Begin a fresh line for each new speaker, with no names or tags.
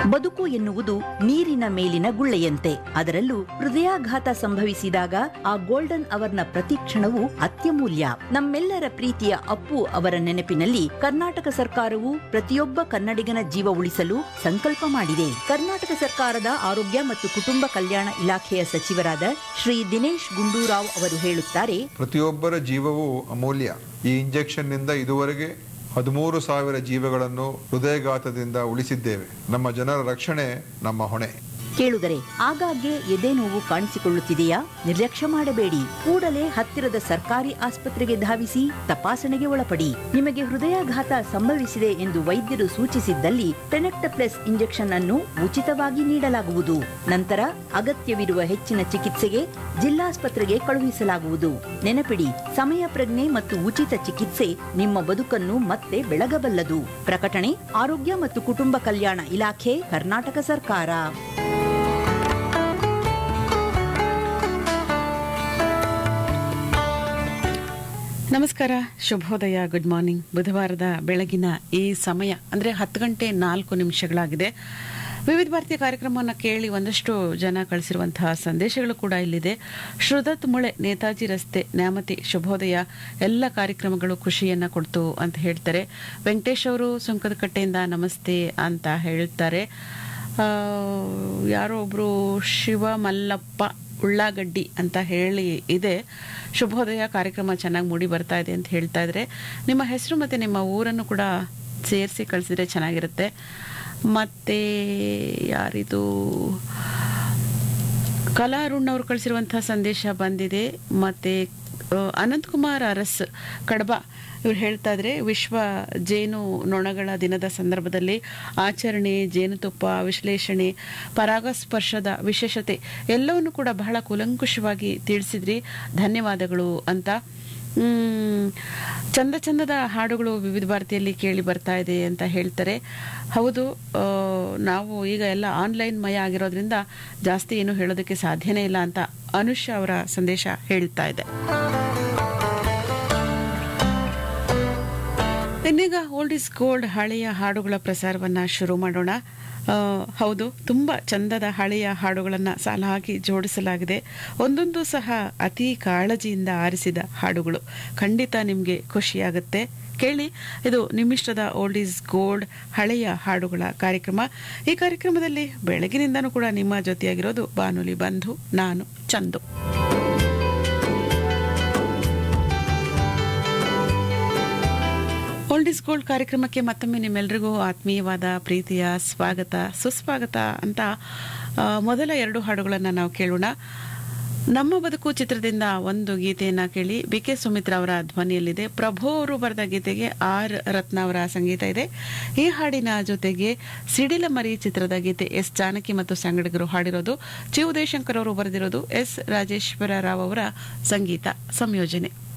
ಬದುಕು ಎನ್ನುವುದು ನೀರಿನ ಮೇಲಿನ ಗುಳ್ಳೆಯಂತೆ ಅದರಲ್ಲೂ ಹೃದಯಾಘಾತ ಸಂಭವಿಸಿದಾಗ ಆ ಗೋಲ್ಡನ್ ಅವರ್ನ ಪ್ರತಿ ಕ್ಷಣವು ಅತ್ಯಮೂಲ್ಯ ನಮ್ಮೆಲ್ಲರ ಪ್ರೀತಿಯ ಅಪ್ಪು ಅವರ ನೆನಪಿನಲ್ಲಿ ಕರ್ನಾಟಕ ಸರ್ಕಾರವು ಪ್ರತಿಯೊಬ್ಬ ಕನ್ನಡಿಗನ ಜೀವ ಉಳಿಸಲು ಸಂಕಲ್ಪ ಮಾಡಿದೆ ಕರ್ನಾಟಕ ಸರ್ಕಾರದ ಆರೋಗ್ಯ ಮತ್ತು ಕುಟುಂಬ ಕಲ್ಯಾಣ ಇಲಾಖೆಯ ಸಚಿವರಾದ ಶ್ರೀ ದಿನೇಶ್ ಗುಂಡೂರಾವ್ ಅವರು ಹೇಳುತ್ತಾರೆ
ಪ್ರತಿಯೊಬ್ಬರ ಜೀವವು ಅಮೂಲ್ಯ ಈ ಇಂಜೆಕ್ಷನ್ ನಿಂದ ಇದುವರೆಗೆ ಹದಿಮೂರು ಸಾವಿರ ಜೀವಗಳನ್ನು ಹೃದಯಘಾತದಿಂದ ಉಳಿಸಿದ್ದೇವೆ ನಮ್ಮ ಜನರ ರಕ್ಷಣೆ ನಮ್ಮ ಹೊಣೆ
ಕೇಳುದರೆ ಆಗಾಗ್ಗೆ ಎದೆ ನೋವು ಕಾಣಿಸಿಕೊಳ್ಳುತ್ತಿದೆಯಾ ನಿರ್ಲಕ್ಷ್ಯ ಮಾಡಬೇಡಿ ಕೂಡಲೇ ಹತ್ತಿರದ ಸರ್ಕಾರಿ ಆಸ್ಪತ್ರೆಗೆ ಧಾವಿಸಿ ತಪಾಸಣೆಗೆ ಒಳಪಡಿ ನಿಮಗೆ ಹೃದಯಾಘಾತ ಸಂಭವಿಸಿದೆ ಎಂದು ವೈದ್ಯರು ಸೂಚಿಸಿದ್ದಲ್ಲಿ ಟೆನೆಕ್ಟಪ್ಲೆಸ್ ಇಂಜೆಕ್ಷನ್ ಅನ್ನು ಉಚಿತವಾಗಿ ನೀಡಲಾಗುವುದು ನಂತರ ಅಗತ್ಯವಿರುವ ಹೆಚ್ಚಿನ ಚಿಕಿತ್ಸೆಗೆ ಜಿಲ್ಲಾಸ್ಪತ್ರೆಗೆ ಕಳುಹಿಸಲಾಗುವುದು ನೆನಪಿಡಿ ಸಮಯ ಪ್ರಜ್ಞೆ ಮತ್ತು ಉಚಿತ ಚಿಕಿತ್ಸೆ ನಿಮ್ಮ ಬದುಕನ್ನು ಮತ್ತೆ ಬೆಳಗಬಲ್ಲದು ಪ್ರಕಟಣೆ ಆರೋಗ್ಯ ಮತ್ತು ಕುಟುಂಬ ಕಲ್ಯಾಣ ಇಲಾಖೆ ಕರ್ನಾಟಕ ಸರ್ಕಾರ
ನಮಸ್ಕಾರ ಶುಭೋದಯ ಗುಡ್ ಮಾರ್ನಿಂಗ್ ಬುಧವಾರದ ಬೆಳಗಿನ ಈ ಸಮಯ ಅಂದರೆ ಹತ್ತು ಗಂಟೆ ನಾಲ್ಕು ನಿಮಿಷಗಳಾಗಿದೆ ವಿವಿಧ ಭಾರತೀಯ ಕಾರ್ಯಕ್ರಮವನ್ನು ಕೇಳಿ ಒಂದಷ್ಟು ಜನ ಕಳಿಸಿರುವಂತಹ ಸಂದೇಶಗಳು ಕೂಡ ಇಲ್ಲಿದೆ ಶ್ರುದತ್ ಮುಳೆ ನೇತಾಜಿ ರಸ್ತೆ ನ್ಯಾಮತಿ ಶುಭೋದಯ ಎಲ್ಲ ಕಾರ್ಯಕ್ರಮಗಳು ಖುಷಿಯನ್ನ ಕೊಡ್ತು ಅಂತ ಹೇಳ್ತಾರೆ ವೆಂಕಟೇಶ್ ಅವರು ಸುಂಕದಕಟ್ಟೆಯಿಂದ ನಮಸ್ತೆ ಅಂತ ಹೇಳ್ತಾರೆ ಆ, ಯಾರೋ ಒಬ್ರು ಶಿವ ಮಲ್ಲಪ್ಪ ಉಳ್ಳಾಗಡ್ಡಿ ಅಂತ ಹೇಳಿ ಇದೆ ಶುಭೋದಯ ಕಾರ್ಯಕ್ರಮ ಚೆನ್ನಾಗಿ ಮೂಡಿ ಬರ್ತಾ ಇದೆ ಅಂತ ಹೇಳ್ತಾ ಇದ್ರೆ ನಿಮ್ಮ ಹೆಸರು ಮತ್ತು ನಿಮ್ಮ ಊರನ್ನು ಕೂಡ ಸೇರಿಸಿ ಕಳಿಸಿದ್ರೆ ಚೆನ್ನಾಗಿರುತ್ತೆ ಮತ್ತೆ ಯಾರಿದು ಕಲಾರುಣ್ ಅವರು ಕಳಿಸಿರುವಂತಹ ಸಂದೇಶ ಬಂದಿದೆ ಮತ್ತೆ ಆ, ಅನಂತಕುಮಾರ್ ಅರಸ್ ಕಡಬ ಇವ್ರು ಹೇಳ್ತಾ ಇದ್ರೆ ವಿಶ್ವ ಜೇನು ನೊಣಗಳ ದಿನದ ಸಂದರ್ಭದಲ್ಲಿ ಆಚರಣೆ ಜೇನುತುಪ್ಪ ವಿಶ್ಲೇಷಣೆ ಪರಾಗಸ್ಪರ್ಶದ ವಿಶೇಷತೆ ಎಲ್ಲವನ್ನು ಕೂಡ ಬಹಳ ಕೂಲಂಕುಷವಾಗಿ ತಿಳಿಸಿದ್ರಿ ಧನ್ಯವಾದಗಳು ಅಂತ ಮ್, ಚಂದ ಚಂದದ ಹಾಡುಗಳು ವಿವಿಧ ಭಾರತಿಯಲ್ಲಿ ಕೇಳಿ ಬರ್ತಾ ಇದೆ ಅಂತ ಹೇಳ್ತಾರೆ ಹೌದು ಆ, ನಾವು ಈಗ ಎಲ್ಲ ಆನ್ಲೈನ್ ಮಯ ಆಗಿರೋದ್ರಿಂದ ಜಾಸ್ತಿ ಏನು ಹೇಳೋದಕ್ಕೆ ಸಾಧ್ಯನೇ ಇಲ್ಲ ಅಂತ ಅನುಷ್ ಅವರ ಸಂದೇಶ ಹೇಳ್ತಾ ಇದೆ ಇನ್ನೀಗ ಓಲ್ಡ್ ಇಸ್ ಗೋಲ್ಡ್ ಹಳೆಯ ಹಾಡುಗಳ ಪ್ರಸಾರವನ್ನ ಶುರು ಮಾಡೋಣ ಆ, ಹೌದು ತುಂಬ ಚಂದದ ಹಳೆಯ ಹಾಡುಗಳನ್ನು ಸಾಲ ಹಾಕಿ ಜೋಡಿಸಲಾಗಿದೆ ಒಂದೊಂದು ಸಹ ಅತಿ ಕಾಳಜಿಯಿಂದ ಆರಿಸಿದ ಹಾಡುಗಳು ಖಂಡಿತ ನಿಮಗೆ ಖುಷಿಯಾಗುತ್ತೆ ಕೇಳಿ ಇದು ನಿಮ್ಮಿಷ್ಟದ ಓಲ್ಡ್ ಈಸ್ ಗೋಲ್ಡ್ ಹಳೆಯ ಹಾಡುಗಳ ಕಾರ್ಯಕ್ರಮ ಈ ಕಾರ್ಯಕ್ರಮದಲ್ಲಿ ಬೆಳಗಿನಿಂದನೂ ಕೂಡ ನಿಮ್ಮ ಜೊತೆಯಾಗಿರೋದು ಬಾನುಲಿ ಬಂಧು ನಾನು ಚಂದು ಓಲ್ಡ್ ಇಸ್ ಗೋಲ್ಡ್ ಕಾರ್ಯಕ್ರಮಕ್ಕೆ ಮತ್ತೊಮ್ಮೆ ನಿಮ್ಮೆಲ್ಲರಿಗೂ ಆತ್ಮೀಯವಾದ ಪ್ರೀತಿಯ ಸ್ವಾಗತ ಸುಸ್ವಾಗತ ಅಂತ ಆ, ಮೊದಲ ಎರಡು ಹಾಡುಗಳನ್ನು ನಾವು ಕೇಳೋಣ ನಮ್ಮ ಬದುಕು ಚಿತ್ರದಿಂದ ಒಂದು ಗೀತೆಯನ್ನ ಕೇಳಿ ಬಿ ಕೆ ಸುಮಿತ್ರಾ ಅವರ ಧ್ವನಿಯಲ್ಲಿದೆ ಪ್ರಭು ಅವರು ಬರೆದ ಗೀತೆಗೆ ಆರ್ ರತ್ನ ಅವರ ಸಂಗೀತ ಇದೆ ಈ ಹಾಡಿನ ಜೊತೆಗೆ ಸಿಡಿಲ ಮರಿ ಚಿತ್ರದ ಗೀತೆ ಎಸ್ ಜಾನಕಿ ಮತ್ತು ಸಂಗಡಿಗರು ಹಾಡಿರೋದು ಚಿ ಉದಯಶಂಕರ್ ಅವರು ಬರೆದಿರೋದು ಎಸ್ ರಾಜೇಶ್ವರ ರಾವ್ ಅವರ ಸಂಗೀತ ಸಂಯೋಜನೆ